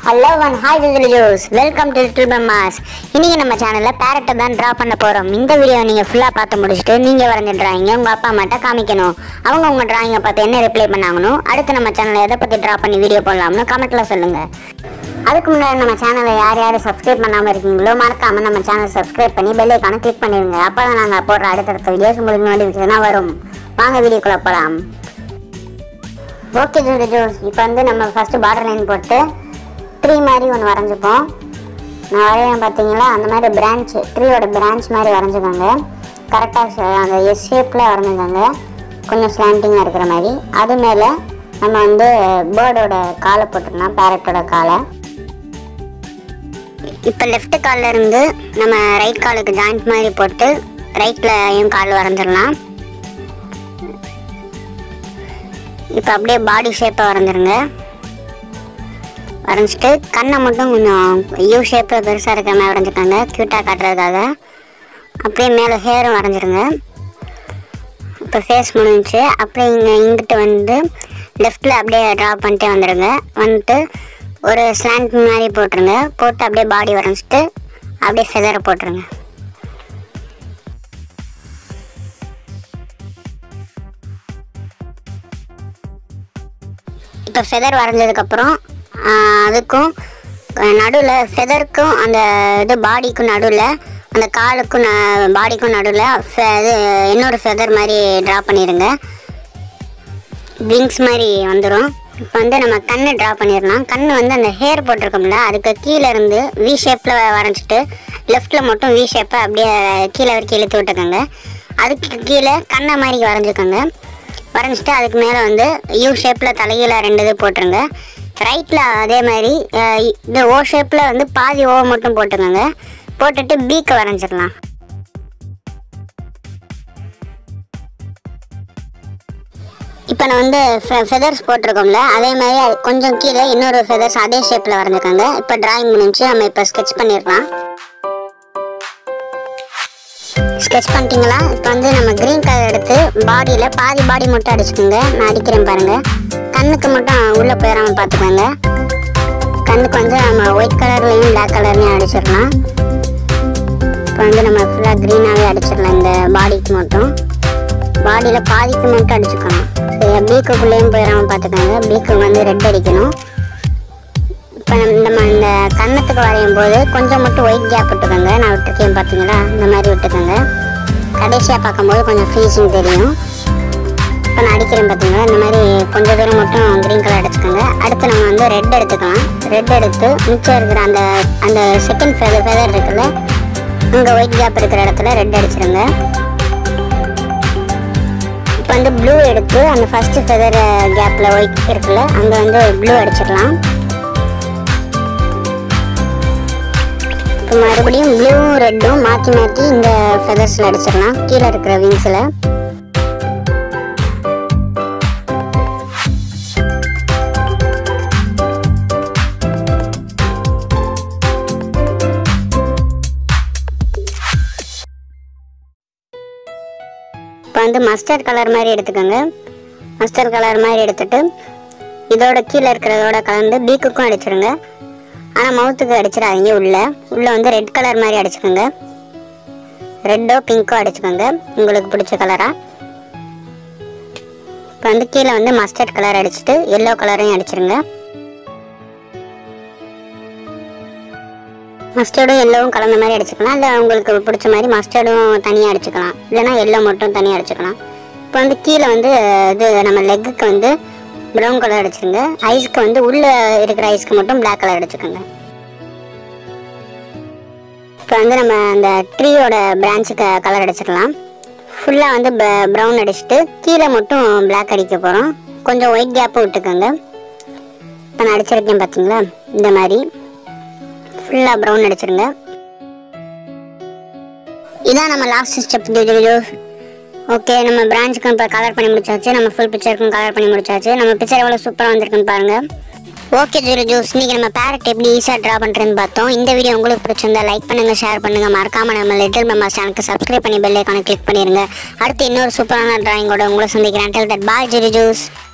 hello one hi juice welcome to little Brahmas இன்னைக்கு நம்ம சேனலில் பேரட்டை தான் ட்ரா பண்ண போகிறோம் இந்த வீடியோ நீங்கள் ஃபுல்லாக பார்த்து முடிச்சுட்டு நீங்கள் வரைஞ்ச டிராயிங்கை உங்கள் அப்பா அம்மாட்ட காமிக்கணும் அவங்க உங்கள் டிராயிங்கை பார்த்து என்ன ரிப்ளை பண்ணாங்கன்னு அடுத்து நம்ம சேனலில் எதை பற்றி ட்ரா பண்ணி வீடியோ போடலாம்னு கமெண்ட்டில் சொல்லுங்கள் அதுக்கு முன்னாடி நம்ம சேனலை யார் யார் சப்ஸ்கிரைப் பண்ணாமல் இருக்கீங்களோ மறக்காமல் நம்ம சேனல் சப்ஸ்கிரைப் பண்ணி பெல் ஐக்கானை கிளிக் பண்ணிடுங்க அப்போ தான் நாங்கள் போடுற அடுத்தடுத்த வீடியோஸ் உங்களுக்கு நோட்டிஃபிகேஷனாக வரும் வாங்க வீடியோக்குள்ளே போகலாம் ஓகே ஜூரி ஜூஸ் இப்போ வந்து நம்ம ஃபஸ்ட்டு பார்டர் லைன் போட்டு ட்ரீ மாதிரி ஒன்று வரைஞ்சிப்போம் நான் வரையேன் பார்த்தீங்களா அந்த மாதிரி பிரான்ச் ட்ரீயோட பிரான்ச் மாதிரி வரைஞ்சிக்கோங்க கரெக்டாக அந்த எஸ் ஷேப்பில் வரைஞ்சிக்கோங்க கொஞ்சம் ஸ்லாண்டிங்காக இருக்கிற மாதிரி அது மேலே நம்ம வந்து பேர்டோட காலை போட்டுக்கலாம் பேரட்டோட காலை இப்போ லெஃப்ட் காலில் இருந்து நம்ம ரைட் காலுக்கு ஜாயிண்ட் மாதிரி போட்டு ரைட்லையும் கால் வரைஞ்சிடலாம் இப்போ அப்படியே பாடி ஷேப்பை வரைஞ்சிருங்க வரைஞ்சிட்டு கண்ணை மட்டும் கொஞ்சம் யூ ஷேப்பில் பெருசாக இருக்கிற மாதிரி வரைஞ்சிக்கோங்க க்யூட்டாக காட்டுறதுக்காக அப்படியே மேலே ஹேரும் வரைஞ்சிருங்க இப்போ ஃபேஸ் முடிஞ்சுச்சு அப்படியே இங்கே இங்கிட்டு வந்து லெஃப்டில் அப்படியே ட்ரா பண்ணிட்டே வந்துடுங்க வந்துட்டு ஒரு ஸ்லாண்ட் மாதிரி போட்டுருங்க போட்டு அப்படியே பாடி வரைஞ்சிட்டு அப்படியே ஃபெதரை போட்டுருங்க இப்போ ஃபெதர் வரைஞ்சதுக்கப்புறம் அதுக்கும் நடுவில் ஃபெதருக்கும் அந்த இது பாடிக்கும் நடுவில் அந்த காலுக்கும் ந பாடிக்கும் நடுவில் இது இன்னொரு ஃபெதர் மாதிரி ட்ரா பண்ணிடுங்க விங்ஸ் மாதிரி வந்துடும் இப்போ வந்து நம்ம கண்ணு ட்ரா பண்ணிடலாம் கண்ணு வந்து அந்த ஹேர் போட்டிருக்கோம்ல அதுக்கு கீழே இருந்து வி ஷேப்பில் வரைஞ்சிட்டு லெஃப்ட்டில் மட்டும் வி ஷேப்பை அப்படியே கீழே வரைக்கும் இழுத்து விட்டுக்கோங்க அதுக்கு கீழே கண்ணை மாதிரி வரைஞ்சிக்கோங்க வரைஞ்சிட்டு அதுக்கு மேலே வந்து யூ ஷேப்பில் தலைகீழ ரெண்டு இது போட்டுருங்க ரைட்டில் அதே மாதிரி அஹ், இந்த ஓ ஷேப்பில் வந்து பாதி ஓ மட்டும் போட்டுக்கோங்க போட்டுட்டு பீக்கை வரைஞ்சிடலாம் இப்போ நான் வந்து ஃபெதர்ஸ் போட்டிருக்கோம்ல அதே மாதிரி அது கொஞ்சம் கீழே இன்னொரு ஃபெதர்ஸ் அதே ஷேப்பில் வரைஞ்சிக்கோங்க இப்போ டிராயிங் முடிஞ்சு நம்ம இப்போ ஸ்கெட்ச் பண்ணிடலாம் ஸ்கெட்ச் பண்ணிட்டீங்களா இப்போ வந்து நம்ம க்ரீன் கலர் எடுத்து பாடியில் பாதி பாடி மட்டும் அடிச்சுக்கோங்க நான் அடிக்கிறேன் பாருங்கள் கண்ணுக்கு மட்டும் உள்ளே போயிடாமல் பார்த்துக்கோங்க கண்ணுக்கு வந்து நம்ம ஒயிட் கலர்லேயும் பிளாக் கலர்லேயும் அடிச்சிடலாம் இப்போ வந்து நம்ம ஃபுல்லாக க்ரீனாகவே அடிச்சிடலாம் இந்த பாடிக்கு மட்டும் பாடியில் பாதிக்கு மட்டும் அடிச்சுக்கணும் சரி பீக்குக்குள்ளேயும் போயிடாமல் பார்த்துக்கோங்க பீக்கு வந்து ரெட் அடிக்கணும் இப்போ நம்ம இந்த கன்னத்துக்கு வரையும் போது கொஞ்சம் மட்டும் ஒயிட் கேப் விட்டுக்கோங்க நான் விட்டுருக்கேன் பார்த்தீங்களா இந்த மாதிரி விட்டுக்கோங்க கடைசியாக பார்க்கும்போது கொஞ்சம் ஃபினிஷிங் தெரியும் இப்போ நான் அடிக்கிறேன் பார்த்தீங்களா இந்த மாதிரி கொஞ்சம் தூரம் மட்டும் க்ரீன் கலர் அடிச்சுக்கோங்க அடுத்து நம்ம வந்து ரெட் எடுத்துக்கலாம் ரெட் எடுத்து மிச்சம் இருக்கிற அந்த அந்த செகண்ட் ஃபெதர் ஃபெதர் இருக்குல்ல அங்கே ஒயிட் கேப் இருக்கிற இடத்துல ரெட் அடிச்சிருங்க இப்போ வந்து ப்ளூ எடுத்து அந்த ஃபஸ்ட்டு ஃபெதர் கேப்பில் ஒயிட் இருக்குல்ல அங்கே வந்து ப்ளூ அடிச்சிடலாம் இப்போ மறுபடியும் ப்ளூவும் ரெட்டும் மாற்றி மாற்றி இந்த ஃபெதர்ஸில் அடிச்சிடலாம் கீழே இருக்கிற விங்ஸில் இப்போ வந்து மஸ்டர்ட் கலர் மாதிரி எடுத்துக்கோங்க மஸ்டர்ட் கலர் மாதிரி எடுத்துட்டு இதோட கீழே இருக்கிறதோட கலந்து பீக்குக்கும் அடிச்சிருங்க ஆனால் மவுத்துக்கு அடிச்சிடாதீங்க உள்ள உள்ள வந்து ரெட் கலர் மாதிரி அடிச்சுக்கோங்க ரெட்டோ பிங்கோ அடிச்சுக்கோங்க உங்களுக்கு பிடிச்ச கலராக இப்போ வந்து கீழே வந்து மஸ்டர்ட் கலர் அடிச்சுட்டு எல்லோ கலரையும் அடிச்சிருங்க மஸ்டர்டும் எல்லோவும் கலந்த மாதிரி அடிச்சுக்கலாம் இல்லை உங்களுக்கு பிடிச்ச மாதிரி மஸ்டர்டும் தனியாக அடிச்சுக்கலாம் இல்லைனா எல்லோ மட்டும் தனியாக அடிச்சுக்கலாம் இப்போ வந்து கீழே வந்து இது நம்ம லெக்குக்கு வந்து ப்ரௌன் கலர் அடிச்சிருங்க ஐஸ்க்கு வந்து உள்ளே இருக்கிற ஐஸ்க்கு மட்டும் Black கலர் அடிச்சுக்கோங்க இப்போ வந்து நம்ம அந்த ட்ரீயோட பிரான்ச்சுக்கு கலர் அடிச்சிடலாம் ஃபுல்லாக வந்து ப்ரௌன் அடிச்சுட்டு கீழே மட்டும் Black அடிக்க போகிறோம் கொஞ்சம் ஒயிட் கேப்பும் விட்டுக்கோங்க இப்போ நான் அடிச்சிருக்கேன் பார்த்தீங்களா இந்த மாதிரி ஃபுல்லாக ப்ரௌன் அடிச்சிருங்க இதான் நம்ம லாஸ்ட் ஸ்டெப் ஓகே நம்ம பிரான்ச்சுக்கும் இப்போ கலர் பண்ணி முடிச்சாச்சு நம்ம ஃபுல் பிக்சருக்கும் கலர் பண்ணி முடிச்சாச்சு நம்ம பிக்சர் எவ்வளோ சூப்பராக வந்திருக்குன்னு பாருங்க ஓகே ஜீரோ ஜூஸ் இன்னைக்கு நம்ம பேரட் எப்படி ஈஸியாக ட்ரா பண்ணுறதுன்னு பார்த்தோம் இந்த வீடியோ உங்களுக்கு பிடிச்சிருந்தா லைக் பண்ணுங்க ஷேர் பண்ணுங்க மறக்காம நம்ம லிட்டில் மெம்பர் சேனலுக்கு சப்ஸ்கிரைப் பண்ணி பெல் ஐக்கானை கிளிக் பண்ணிருங்க அடுத்து இன்னொரு சூப்பரான டிராயிங்கோட உங்களை சந்திக்கிறேன் tell that bye zero juice